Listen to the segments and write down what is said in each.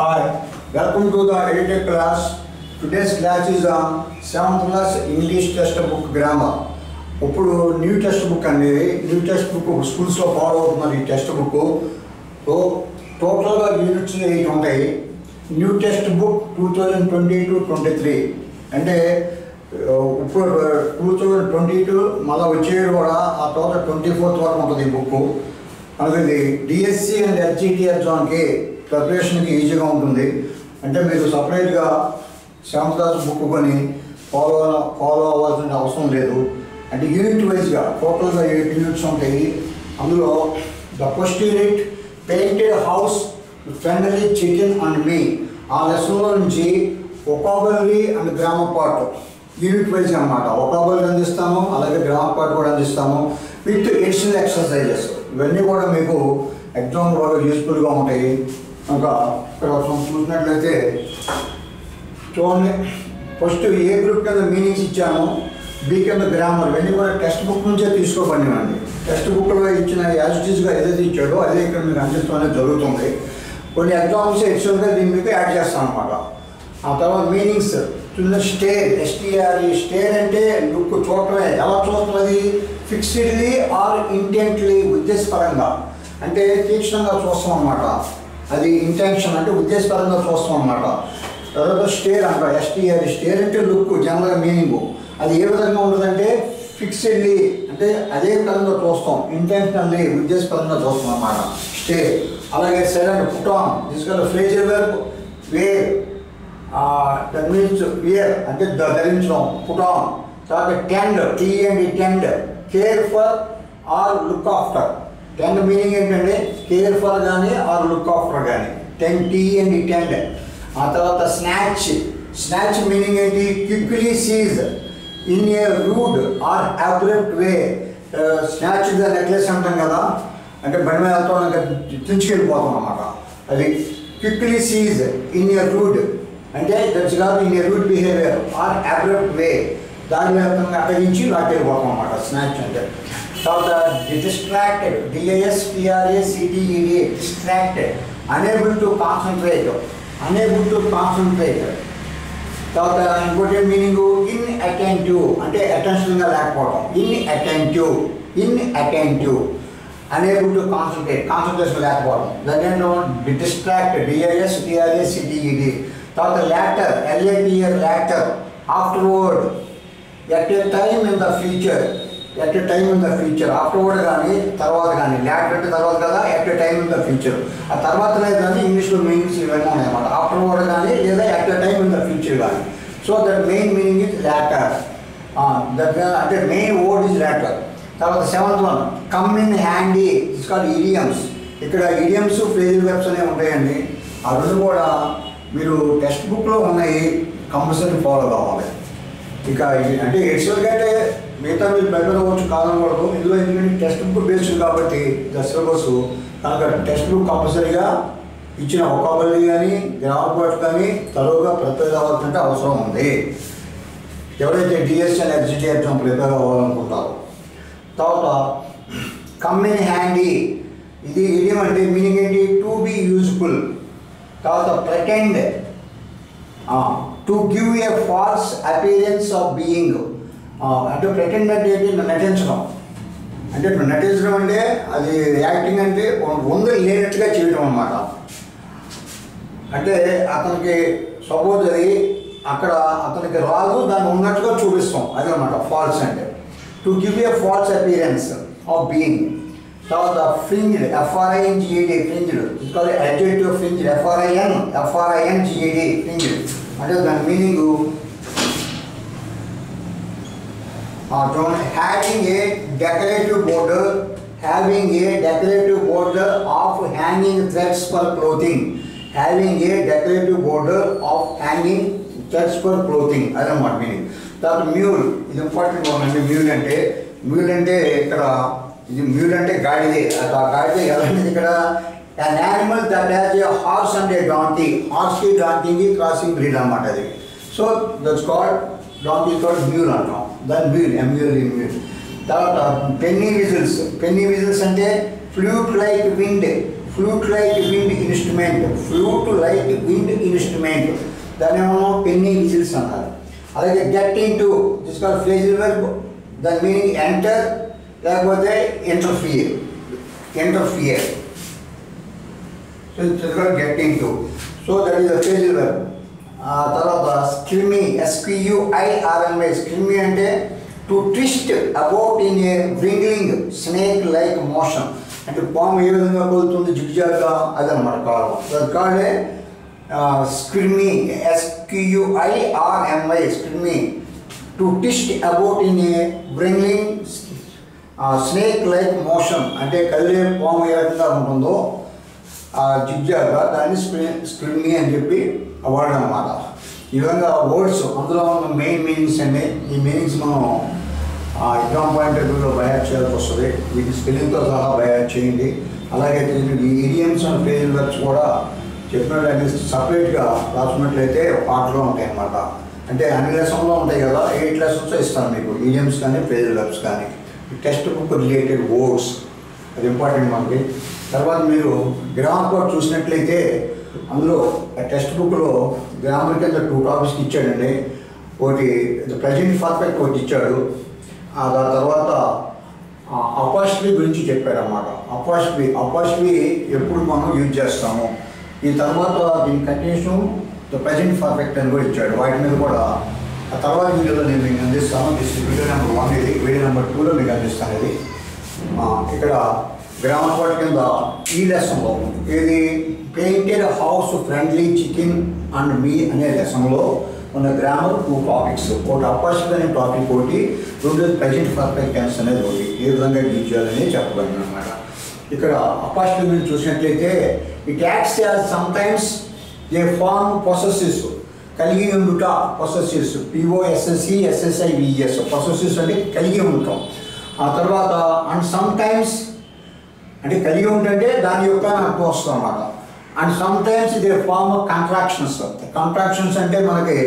Hi, welcome to the edited class. Today's class is on 7th class English textbook grammar. ఇప్పుడు new textbook అండి new textbook స్కూల్స్లో follow అవుతున్నారు ఈ textbook so టోటల్గా units eight ఉంటాయి new textbook two thousand twenty two twenty three అంటే ఆ, ఇప్పుడు టూ థౌజండ్ ట్వంటీ టూ మళ్ళీ వచ్చేది కూడా ఆ టోటల్ ట్వంటీ ఫోర్త్ వరకు ఉంటుంది ఈ బుక్ మనకి డిఎస్సి అండ్ హెచ్జిటి ఎగ్జామ్కి ప్రిపరేషన్కి ఈజీగా ఉంటుంది అంటే మీరు సపరేట్గా సెవెంత్ క్లాస్ బుక్ కొని ఫాలో ఫాలో అవ్వాల్సిన అవసరం లేదు అంటే యూనిట్ వైజ్గా టోటల్గా ఎయిట్ యూనిట్స్ ఉంటాయి అందులో the first unit painted house friendly chicken and మీ ఆ లెసన్లో నుంచి vocabulary and grammar part unit wise అనమాట ఒకాబరీ అందిస్తాము అలాగే గ్రామర్ పార్ట్ కూడా అందిస్తాము విత్ ఎడిషనల్ ఎక్సర్సైజెస్ ఇవన్నీ కూడా మీకు ఎగ్జామ్ బాగా యూస్ఫుల్గా ఉంటాయి ఇంకా ఇక్కడ మనం చూసినట్లయితే చూడండి ఫస్ట్ ఏ గ్రూప్ కింద మీనింగ్స్ ఇచ్చాము బి కింద గ్రామర్ ఇవన్నీ కూడా టెక్స్ట్ బుక్ నుంచే తీసుకోబడినండి టెక్స్ట్ బుక్లో ఇచ్చిన యాజిటీస్గా ఏదైతే ఇచ్చాడో అదే ఇక్కడ మీకు అందిస్తూనే జరుగుతుంది కొన్ని ఎగ్జామ్స్ ఎక్స్ట్రాగా దీని మీకు యాడ్ చేస్తాం అనమాట ఆ తర్వాత మీనింగ్స్ కింద స్టేర్ ఎస్టీఆర్ స్టేర్ అంటే లుక్ చూడటమే ఎలా చూస్తున్నది ఫిక్స్డ్లీ ఆర్ ఇంటెంట్లీ ఉద్దేశపరంగా అంటే తీక్షణంగా చూస్తాం అనమాట అది ఇంటెన్షన్ అంటే ఉద్దేశపరంగా చూస్తాం అనమాట తర్వాత స్టేర్ అంట ఎస్టీఆర్ స్టేర్ అంటే లుక్ జనరల్గా మీనింగ్ అది ఏ విధంగా ఉంటుందంటే ఫిక్స్డ్లీ అంటే అదే పరంగా చూస్తాం ఇంటెన్షనల్లీ ఉద్దేశపరంగా చూస్తాం అన్నమాట స్టే అలాగే సెకండ్ పుట్ ఆన్ తీసుకెళ్ళి phrasal verb wear that means wear అంటే ద- ధరించడం పుట్ ఆన్ తర్వాత tend T and tend care for or look after tend meaning ఏంటంటే కేర్ ఫర్ కానీ ఆర్ లుక్ ఆఫ్టర్ కానీ టెన్ టీ అండ్ టెండ్ ఆ తర్వాత స్నాచ్ స్నాచ్ మీనింగ్ ఏంటి quickly seize in a rude or abrupt way snatch the necklace అంటాం కదా అంటే బండి మీద వెళ్తాం ఇంకా తుంచుకెళ్ళిపోతాం అన్నమాట అది quickly seize in a rude అంటే దట్స్ కాదు in a rude behaviour or abrupt way దాని వ్యాప్తంగా అప్పగించి లాక్కెళ్ళిపోతాం అన్నమాట స్నాచ్ అంటే తర్వాత distracted D A S T R A C T E D distracted unable to concentrate unable to concentrate తర్వాత ఇంకోటి మీనింగ్ ఇన్ అటెంటివ్ అంటే అటెన్షన్గా లేకపోవడం inattentive inattentive unable to concentrate concentration లేకపోవడం దాంట్లో డిస్ట్రాక్ట్ డిఐఎస్ టిఆర్ఎస్ సిటిఈడి తర్వాత later L A T R later afterward at a time in the future at a time in the future afterward కానీ తర్వాత కానీ later అంటే తర్వాత కదా at a time in the future ఆ తర్వాత లేదు కానీ ఇంగ్లీష్లో మీనింగ్స్ ఇవన్నీ ఉన్నాయన్నమాట ఆఫ్టర్వర్డ్ కానీ లేదా at a time in the future కానీ so that main meaning is later that అంటే మెయిన్ వర్డ్ ఇస్ లాటర్ తర్వాత seventh one come in handy it's called idioms ఇక్కడ ఇడియమ్స్ ఫ్రేజల్ వెబ్స్ అనేవి ఉంటాయండి ఆ రెండు కూడా మీరు టెక్స్ట్ బుక్లో ఉన్నాయి కంపల్సరీ ఫాలో కావాలి ఇక ఇది- అంటే ఎక్సెల్ కంటే మిగతా మీరు బెటర్ అవ్వచ్చు కాదనకూడదు ఇందులో ఎందుకంటే టెక్స్ట్ బుక్ బేస్డ్ కాబట్టి ద సిలబస్ కనుక టెక్స్ట్ బుక్ కంపల్సరీగా ఇచ్చిన ఒకాబలి కానీ గ్రామర్ పార్ట్ కానీ తరువుగా ప్రిపేర్ అవ్వాల్సిన అవసరం ఉంది ఎవరైతే డిఎస్సి అండ్ ఎగ్జిటీ ఎగ్జామ్ ప్రిపేర్ అవ్వాలనుకుంటారో తర్వాత కమ్ ఇన్ హ్యాండీ ఇది ఇడియం అంటే మీనింగ్ ఏంటి టు బి యూజ్ఫుల్ తర్వాత pretend to give a false appearance of being అంటే ప్రటెండ్ అంటే ఏంటి నటించడం అంటే ఇప్పుడు నటించడం అంటే అది యాక్టింగ్ అంటే ఉంది లేనట్టుగా చేయడం అన్నమాట అంటే అతనికి సపోజ్ అది అక్కడ అతనికి రాదు దాన్ని ఉన్నట్టుగా చూపిస్తాం అదే అనమాట ఫాల్స్ అంటే to give a false appearance of being తర్వాత fringed F R I N G A D fringed call adjective fringed F R I N F R I N G A D fringed అంటే దాని మీనింగ్ చూడండి having a decorative border having a decorative border of hanging threads for clothing having a decorative border of hanging threads for clothing అదనమాట meaning తర్వాత mule ఇది important ఉందండి mule అంటే mule అంటే ఇక్కడ ఇది మ్యూల్ అంటే గాడిదే ఆ గాడిదే ఎలాంటిది ఇక్కడ an animal that has a horse and a donkey హార్స్కి డాంకీకి క్రాసింగ్ బ్రీడ్ అనమాట అది so that's called donkey called mule అంటాం దాని మ్యూల్ ఎంయూల్ మ్యూల్ తర్వాత పెన్నీ విజిల్స్ పెన్నీ విజిల్స్ అంటే flute like wind flute like wind instrument flute like wind instrument దాని ఏమో పెన్నీ విజిల్స్ అన్నారు అలాగే get into this call phrasal verb దాని meaning enter లేకపోతే interfere interfere so it's call get into so that is the phrasal verb ఆ తర్వాత squirm S Q I R M I squirm అంటే to twist about in a wriggling snake like motion అంటే పాము ఏ విధంగా కొలుతుంది జిగ్జాగ్గా అదనమాట కాలం అది కాడే squirm S Q I R M I squirm to twist about in a wriggling snake like motion అంటే కదిలే పాము ఏ విధంగా ఉంటుందో ఆ జిగ్జాగ్గా దాన్ని స్క్రీన్ స్క్రీన్ని అని చెప్పి అవార్డు అనమాట ఈ విధంగా వర్డ్స్ అందులో ఉన్న మెయిన్ మీనింగ్స్ అండి ఈ మీనింగ్స్ మనం ఎగ్జామ్ పాయింట్ ఆఫ్ వ్యూలో బయాట్ చేయాల్సి వస్తుంది వీటి స్పెల్లింగ్తో సహా బయాట్ చేయండి అలాగే ఈ ఇడియమ్స్ అండ్ పేజ్ వర్క్స్ కూడా చెప్పినట్లయితే సపరేట్గా రాసుకున్నట్లయితే పాటలో ఉంటాయి అన్నమాట అంటే అన్ని లెసన్లో ఉంటాయి కదా ఎయిట్ లెసన్స్ ఇస్తాను మీకు ఇడియమ్స్ కానీ పేజ్ వర్క్స్ కానీ టెక్స్ట్ బుక్ రిలేటెడ్ వర్డ్స్ అది ఇంపార్టెంట్ మనకి తర్వాత మీరు గ్రామర్ కోడ్ చూసినట్లయితే అందులో టెక్స్ట్ బుక్లో గ్రామర్ కింద టూ టాపిక్స్ ఇచ్చాడండి ఒకటి ప్రజెంట్ పర్ఫెక్ట్ ఒకటి ఇచ్చాడు ఆ దాని తర్వాత అపాస్ట్రీ గురించి చెప్పాడు అనమాట అపాస్ట్రీ అపాస్ట్రీ ఎప్పుడు మనం యూజ్ చేస్తాము ఈ తర్వాత దీని కంటిన్యూషన్ ద ప్రజెంట్ పర్ఫెక్ట్ అని కూడా ఇచ్చాడు వాటి మీద కూడా ఆ తర్వాత వీడియోలో నేను మీకు అందిస్తాను దిస్ వీడియో నెంబర్ వన్ ఇది వీడియో నెంబర్ టూలో మీకు అందిస్తాను ఇది ఆ, ఇక్కడ గ్రామర్ కోడ్ కింద ఈ లెసన్లో ఇది painted house friendly chicken and me అనే లెసన్లో ఉన్న గ్రామర్ టూ టాపిక్స్ ఒకటి అపాసిట్ అనే టాపిక్ ఒకటి రెండోది ప్రజెంట్ పర్ఫెక్ట్ టెన్స్ అనేది ఒకటి ఏ విధంగా యూజ్ చేయాలని చెప్పబడింది అనమాట ఇక్కడ అపాసిట్ గురించి చూసినట్లయితే it acts as sometimes a form possessives కలిగి ఉండుట పొసెసివ్స్ పిఓఎస్ఎస్సి ఎస్ఎస్ఐ విఎస్ పొసెసివ్స్ అంటే కలిగి ఉంటాం ఆ తర్వాత అండ్ సమ్ టైమ్స్ అంటే కలిగి ఉంటుంటే దాని యొక్క అర్థం వస్తుంది అనమాట అండ్ సమ్ టైమ్స్ ఇది ఫార్మ్ ఆఫ్ కాంట్రాక్షన్స్ కాంట్రాక్షన్స్ అంటే మనకి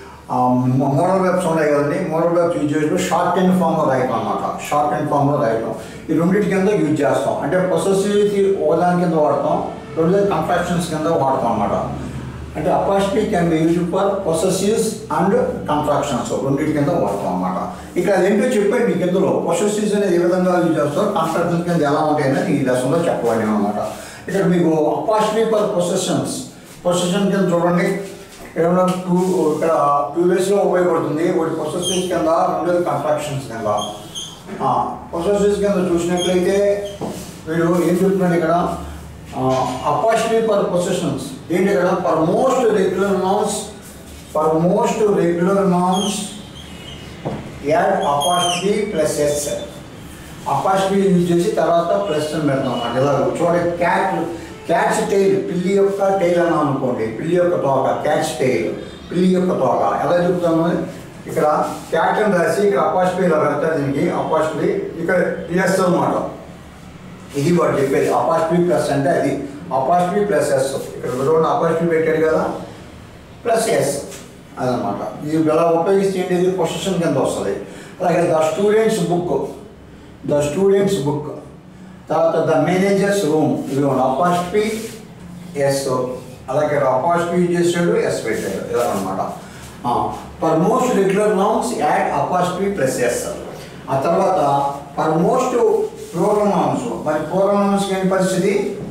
మోడల్ వెబ్స్ ఉన్నాయి కదండి మోడల్ వెబ్స్ యూజ్ చేసినప్పుడు షార్ట్ అండ్ ఫామ్లో రాయటం అనమాట షార్ట్ అండ్ ఫామ్లో రాయటం ఈ రెండింటి కింద యూజ్ చేస్తాం అంటే పొసెసివిటీ ఒకదాని కింద వాడతాం రెండోది కాంట్రాక్షన్స్ కింద వాడతాం అనమాట అంటే apostrophe can be use for possessives and contractions రెండింటి కింద వాడతాం అనమాట ఇక్కడ అదేంటో చెప్పండి మీకు ఇందులో పొసెసివ్స్ అనేది ఏ విధంగా యూజ్ చేస్తారో కాంట్రాక్షన్స్ కింద ఎలా ఉంటాయని ఈ లెసన్లో చెప్పబడి అనమాట ఇక్కడ మీకు అపాస్ట్రీ ఫర్ పొసెషన్స్ పొసెషన్ కింద చూడండి ఏమన్నా టూ ఇక్కడ టూ వేస్లో ఉపయోగపడుతుంది ఒకటి పొసెసివ్స్ కింద రెండోది కాంట్రాక్షన్స్ కింద పొసెసివ్స్ కింద చూసినట్లయితే వీడు ఏం చెప్తున్నాడు ఇక్కడ అపాస్ట్రీ ఫర్ పొసెషన్స్ ఏంటి ఇక్కడ for most regular nouns for most regular nouns add apostrophe plus S apostrophe use చేసి తర్వాత ప్లస్ అని పెడతాం అన్నమాట ఇలా చూడండి క్యాట్ క్యాట్స్ టైల్ పిల్లి యొక్క టైల్ అన్నాం అనుకోండి పిల్లి యొక్క తోక క్యాట్స్ టైల్ పిల్లి యొక్క తోక ఎలా చెప్తాము ఇక్కడ క్యాట్ అని రాసి ఇక్కడ అపాస్ట్రీ ఇలా పెడతారు దీనికి అపాస్ట్రీ ఇక్కడ ఎస్ అన్నమాట ఇది వాడు చెప్పేది అపాస్ట్రీ ప్లస్ అంటే అది అపాస్ట్రీ ప్లస్ ఎస్ ఇక్కడ రెండు అపాస్ట్రీ పెట్టాడు కదా ప్లస్ ఎస్ అదనమాట ఇది ఎలా ఉపయోగిస్తే ఏంటి ఇది పొజిషన్ కింద వస్తుంది అలాగే the student's book the student's book తర్వాత ద మేనేజర్స్ రూమ్ ఇది అపాస్ట్రీ ఎస్ అలాగే అపాస్ట్రీ చేసాడు ఎస్ పెట్టాడు ఇలా అనమాట for most regular nouns add apostrophe plus S ఆ తర్వాత ఫర్ మోస్ట్ ప్లూరల్ నౌన్స్ మరి ప్లూరల్ నౌన్స్ ఏంటి పరిస్థితి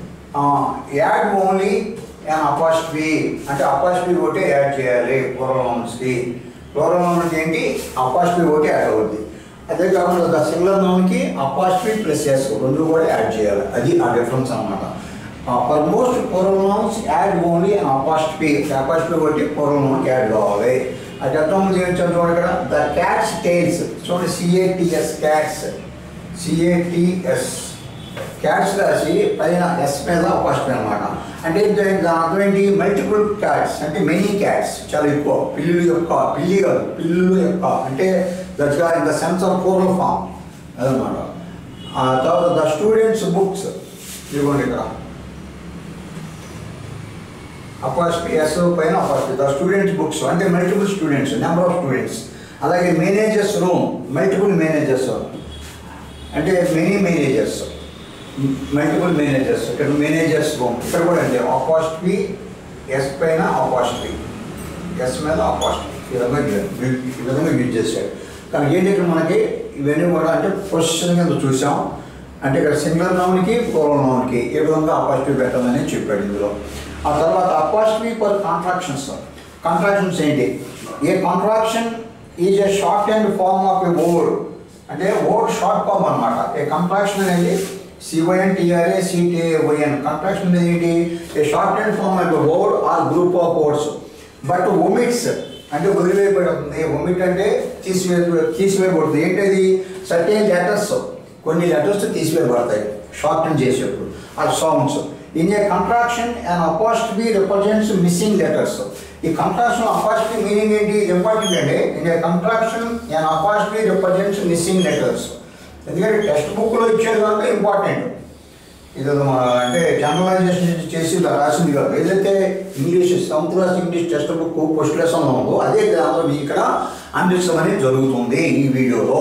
యాడ్ ఓన్లీ అండ్ అపాస్ట్రీ అంటే అపాస్ట్రీ ఒకటే యాడ్ చేయాలి ప్లూరల్ నౌన్స్కి ప్లూరల్ నౌన్కి ఏంటి అపాస్ట్రీ ఒకటి యాడ్ అవుద్ది అదే కాకుండా ద సింగులర్ నౌన్కి అపాస్ట్రీ ప్లస్ ఎస్ రెండు కూడా యాడ్ చేయాలి అది ఆ డిఫరెన్స్ అనమాట for most plural nouns add only and apostrophe apostrophe ఒకటి ప్లూరల్ నౌన్కి యాడ్ కావాలి అది అర్థం చేయించాను చూడండి ఇక్కడ ద క్యాట్స్ టైల్స్ చూడండి సిఏటిఎస్ క్యాట్స్ సిఏటిఎస్ క్యాట్స్ రాసి పైన ఎస్ మీద ఫస్ట్ అనమాట అంటే దాని దాని అర్థం ఏంటి మల్టిపుల్ క్యాట్స్ అంటే మెనీ క్యాట్స్ చాలా ఎక్కువ పిల్లుల యొక్క పిల్లి కాదు పిల్లుల యొక్క అంటే దట్స్ గా in the sense of plural form అదనమాట ఆ తర్వాత ద స్టూడెంట్స్ బుక్స్ ఇదిగోండి ఇక్కడ అపాస్ట్రీ ఎస్ పైన అపాస్ట్రీ ద స్టూడెంట్స్ బుక్స్ అంటే multiple students number of students అలాగే మేనేజర్స్ రూమ్ మల్టిపుల్ మేనేజర్స్ అంటే మెనీ మేనేజర్స్ మల్టిపుల్ మేనేజర్స్ ఇక్కడ మేనేజర్స్ ఇక్కడ కూడా అంతే అపాస్ట్వి ఎస్ పైన అపాస్ట్వి ఎస్ మీద అపాస్ట్వి ఈ విధంగా యూ- ఈ విధంగా యూజ్ చేశాడు కానీ ఏంటి ఇక్కడ మనకి ఇవన్నీ కూడా అంటే పొజిషన్ కింద చూసాం అంటే ఇక్కడ సింగులర్ నౌన్కి ప్రోనౌన్ నౌన్కి ఏ విధంగా అపాస్ట్వి పెట్టాలని చెప్పాడు ఇందులో ఆ తర్వాత అపాస్ట్వి ఫర్ కాంట్రాక్షన్స్ కాంట్రాక్షన్స్ ఏంటి a contraction is a shortened form of a word అంటే వర్డ్ షార్ట్ ఫార్మ్ అనమాట ఏ కంట్రాక్షన్ అనేది సివైఎన్ టిఆర్ఏ సిటిఏవైఎన్ కంట్రాక్షన్ అనేది ఏంటి a shortened form of word or group of words but omits అంటే వదిలివేయబడుతుంది omit అంటే తీసివే తీసివేయబడుతుంది ఏంటది సర్టెన్ లెటర్స్ కొన్ని లెటర్స్ తీసివేయబడతాయి షార్ట్ అండ్ చేసేప్పుడు ఆ sounds in a contraction and apostrophe represents missing letters ఈ కంట్రాక్షన్ అపాస్ట్బీ మీనింగ్ ఏంటి ఇంపార్టెంట్ అండి in a contraction and apostrophe represents missing letters ఎందుకంటే టెక్స్ట్ బుక్లో ఇచ్చేది కనుక ఇంపార్టెంట్ ఇది మన అంటే జనరలైజేషన్ చేసి ఇలా రాసింది కాదు ఏదైతే English seventh class English text book first lesson ఉందో అదే దాంట్లో మీకు ఇక్కడ అందించడం అనేది జరుగుతుంది ఈ వీడియోలో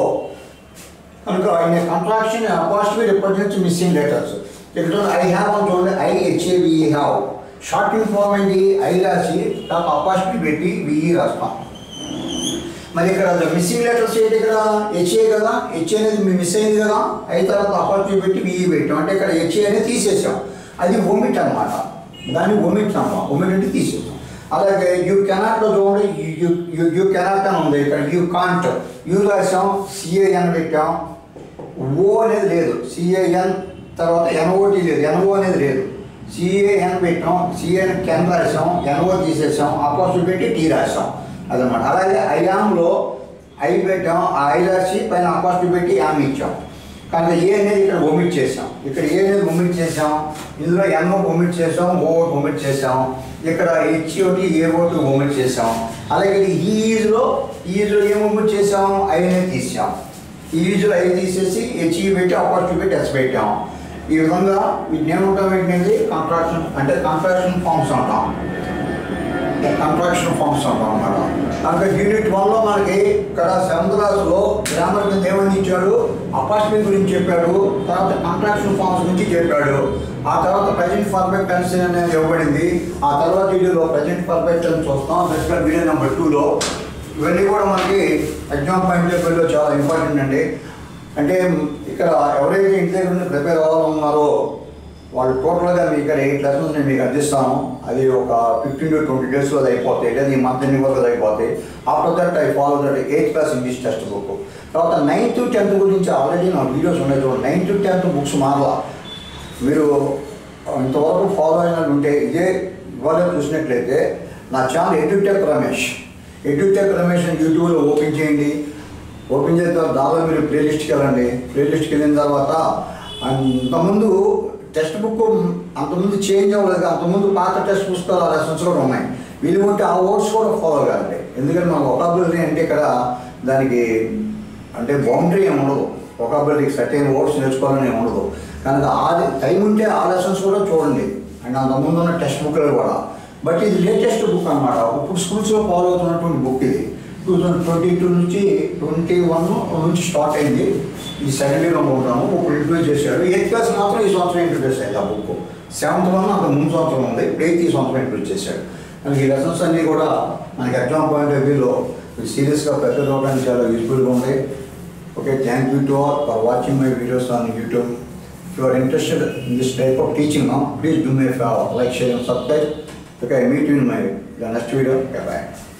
కనుక ఆయన contraction apostrophe represents missing letters ఇక్కడ ఐ హ్యావ్ అని చూడండి I H A V have short form ఏంటి ఐ రాసి నాకు అపాస్ట్వి పెట్టి విఈ రాస్తాం మరి ఇక్కడ మిస్సింగ్ లెటర్స్ ఏంటి ఇక్కడ హెచ్ఏ కదా హెచ్ఏ అనేది మిస్ అయింది కదా అయిన తర్వాత అపార్చునిటీ పెట్టి విఈ పెట్టాం అంటే ఇక్కడ హెచ్ఏ అనేది తీసేసాం అది ఒమిట్ అన్నమాట దాన్ని ఒమిట్ అన్నమాట ఒమిట్ అంటే తీసేసాం అలాగే యూ కెనాట్లో చూడండి యూ యూ యూ కెనాట్ అని ఉంది ఇక్కడ యూ కాంట్ యూ రాసాం సిఏఎన్ పెట్టాం ఓ అనేది లేదు సిఏఎన్ తర్వాత ఎన్ఓటి లేదు ఎన్ఓ అనేది లేదు సిఏఎన్ పెట్టాం సిఏఎన్ కెన్ రాసాం ఎన్ఓ తీసేసాం అపోజిట్ పెట్టి టీ రాసాం అదనమాట అలాగే ఐఆమ్లో ఐ పెట్టాం ఆ ఐ రాసి పైన అపోజిట్ పెట్టి యామ్ ఇచ్చాం కానీ ఏ అనేది ఇక్కడ ఒమిట్ చేసాం ఇక్కడ ఏ అనేది ఒమిట్ చేసాం ఇందులో ఎన్ఓ ఒమిట్ చేసాం ఓ ఒమిట్ చేసాం ఇక్కడ హెచ్ ఒకటి ఏ ఒకటి ఒమిట్ చేసాం అలాగే ఈ ఈజ్లో ఈజ్లో ఏం ఒమిట్ చేసాం ఐ అనేది తీసాం ఈ ఈజ్లో ఐ తీసేసి హెచ్ పెట్టి అపాజిట్ పెట్టి ఎస్ పెట్టాం ఈ విధంగా వీటిని ఏమంటాం ఏంటంటే కాంట్రాక్షన్ అంటే కాంట్రాక్షన్ ఫార్మ్స్ అంటాం కాంట్రాక్షన్ ఫార్మ్స్ అంటాం అన్నమాట కనుక యూనిట్ వన్లో మనకి ఇక్కడ సెవెంత్ క్లాస్లో గ్రామర్ కింద ఏమని ఇచ్చాడు అపార్ట్మెంట్ గురించి చెప్పాడు తర్వాత కాంట్రాక్షన్ ఫార్మ్స్ గురించి చెప్పాడు ఆ తర్వాత ప్రజెంట్ పర్ఫెక్ట్ టెన్స్ అనేది ఇవ్వబడింది ఆ తర్వాత వీడియోలో ప్రజెంట్ పర్ఫెక్ట్ టెన్స్ చూస్తాం బెస్ట్గా వీడియో నెంబర్ టూలో ఇవన్నీ కూడా మనకి ఎగ్జామ్ పాయింట్ ఆఫ్ వ్యూలో చాలా ఇంపార్టెంట్ అండి అంటే ఇక్కడ ఎవరైతే ఇంటి దగ్గర నుండి ప్రిపేర్ అవ్వాలన్నారో వాళ్ళు టోటల్గా మీకు ఇక్కడ ఎయిట్ లెసన్స్ నేను మీకు అందిస్తాను అది ఒక ఫిఫ్టీన్ టు ట్వంటీ డేస్లో అది అయిపోతాయి లేదా ఈ మంత్ ఎన్ని వరకు అది అయిపోతాయి after that I follow that eighth class English text book తర్వాత నైన్త్ టెన్త్ గురించి ఆల్రెడీ నా వీడియోస్ ఉన్నాయి చూడండి నైన్త్ టెన్త్ బుక్స్ మారలా మీరు ఇంతవరకు ఫాలో అయినట్టు ఉంటే ఇదే ఇవాళ చూసినట్లయితే నా channel Edutech Ramesh Edutech Ramesh అని యూట్యూబ్లో ఓపెన్ చేయండి ఓపెన్ చేసిన తర్వాత దానిలో మీరు ప్లేలిస్ట్కి వెళ్ళండి ప్లేలిస్ట్కి వెళ్ళిన తర్వాత అంతకుముందు టెక్స్ట్ బుక్ అంతకుముందు చేంజ్ అవ్వలేదు అంతకుముందు పాత టెక్స్ట్ పుస్తకాలు ఆ లెసన్స్ కూడా ఉన్నాయి వీళ్ళు ఉంటే ఆ వర్డ్స్ కూడా ఫాలో కాదండి ఎందుకంటే మన ఒకాబులరీ అంటే ఇక్కడ దానికి అంటే బౌండరీ ఏమి ఉండదు ఒకాబులరీకి సర్టైన్ వర్డ్స్ నేర్చుకోవాలని ఏమి ఉండదు కనుక ఆ టైం ఉంటే ఆ లెసన్స్ కూడా చూడండి అండ్ అంతకుముందు ఉన్న టెక్స్ట్ బుక్లు కూడా బట్ ఇది లేటెస్ట్ బుక్ అన్నమాట ఇప్పుడు స్కూల్స్లో ఫాలో అవుతున్నటువంటి బుక్ ఇది టూ థౌజండ్ ట్వంటీ టూ నుంచి ట్వంటీ వన్ నుంచి స్టార్ట్ అయింది ఈ సెకండ్ ఇయర్ అనుకుంటాము ఇప్పుడు ఇంట్రడ్యూస్ చేశాడు ఎయిత్ క్లాస్ మాత్రం ఈ సంవత్సరం ఇంట్రడ్యూస్ అయింది ఆ బుక్ సెవెంత్ వన్ అంత ముందు సంవత్సరం ఉంది ఇప్పుడు ఎయిత్ ఈ సంవత్సరం ఇంట్రడ్యూస్ చేశాడు మనకి ఈ లెసన్స్ అన్నీ కూడా మనకి ఎగ్జామ్ పాయింట్ ఆఫ్ వ్యూలో సీరియస్గా ప్రిపేర్ అవ్వడానికి చాలా యూస్ఫుల్గా ఉంది okay thank you to all for watching my videos on YouTube If you are interested in this type of teaching now, please do me a favor, like, share and subscribe. Okay, I meet you in my the next video. Okay, bye.